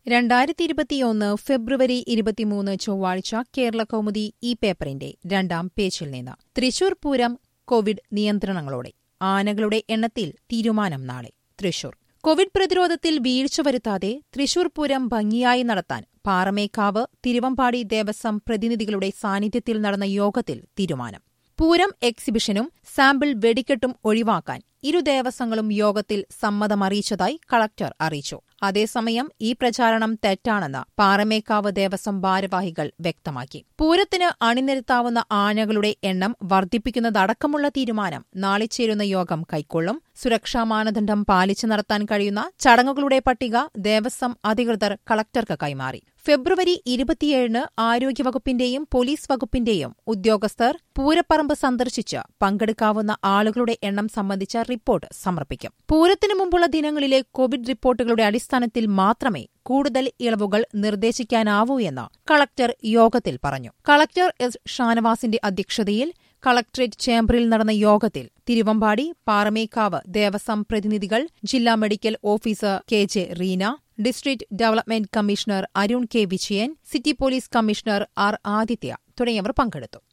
രണ്ടായിരത്തി ഇരുപത്തിയൊന്ന് ഫെബ്രുവരി ഇരുപത്തിമൂന്ന് ചൊവ്വാഴ്ച കേരള കൗമുദി ഈ പേപ്പറിന്റെ രണ്ടാം പേജിൽ നിന്ന് തൃശൂർ പൂരം കോവിഡ് നിയന്ത്രണങ്ങളോടെ ആനകളുടെ എണ്ണത്തിൽ തീരുമാനം നാളെ തൃശൂർ കോവിഡ് പ്രതിരോധത്തിൽ വീഴ്ച വരുത്താതെ തൃശൂർ പൂരം ഭംഗിയായി നടത്താൻ പാറമേക്കാവ് തിരുവമ്പാടി ദേവസ്വം പ്രതിനിധികളുടെ സാന്നിധ്യത്തിൽ നടന്ന യോഗത്തിൽ തീരുമാനം പൂരം എക്സിബിഷനും സാമ്പിൾ വെടിക്കെട്ടും ഒഴിവാക്കാൻ ഇരു ദേവസ്വങ്ങളും യോഗത്തിൽ സമ്മതമറിയിച്ചതായി കളക്ടർ അറിയിച്ചു അതേസമയം ഈ പ്രചാരണം തെറ്റാണെന്ന് പാറമേക്കാവ് ദേവസ്വം ഭാരവാഹികൾ വ്യക്തമാക്കി പൂരത്തിന് അണിനിരത്താവുന്ന ആനകളുടെ എണ്ണം വർദ്ധിപ്പിക്കുന്നതടക്കമുള്ള തീരുമാനം നാളെ ചേരുന്ന യോഗം കൈക്കൊള്ളും സുരക്ഷാ മാനദണ്ഡം പാലിച്ചു നടത്താൻ കഴിയുന്ന ചടങ്ങുകളുടെ പട്ടിക ദേവസ്വം അധികൃതർ കളക്ടർക്ക് കൈമാറി ഫെബ്രുവരി ഇരുപത്തിയേഴിന് ആരോഗ്യവകുപ്പിന്റെയും പോലീസ് വകുപ്പിന്റെയും ഉദ്യോഗസ്ഥർ പൂരപ്പറമ്പ് സന്ദർശിച്ച് പങ്കെടുക്കാവുന്ന ആളുകളുടെ എണ്ണം സംബന്ധിച്ച റിപ്പോർട്ട് സമർപ്പിക്കും പൂരത്തിനു മുമ്പുള്ള ദിനങ്ങളിലെ കോവിഡ് റിപ്പോർട്ടുകളുടെ അടിസ്ഥാനത്തിൽ മാത്രമേ കൂടുതൽ ഇളവുകൾ നിർദ്ദേശിക്കാനാവൂ എന്ന് കളക്ടർ യോഗത്തിൽ പറഞ്ഞു കളക്ടർ എസ് ഷാനവാസിന്റെ അധ്യക്ഷതയിൽ കളക്ടറേറ്റ് ചേംബറിൽ നടന്ന യോഗത്തിൽ തിരുവമ്പാടി പാറമേക്കാവ് ദേവസ്വം പ്രതിനിധികൾ ജില്ലാ medical officer K J Reena district development commissioner Arun K Vijayan city police commissioner R Aditya തുടങ്ങിയവർ പങ്കെടുത്തു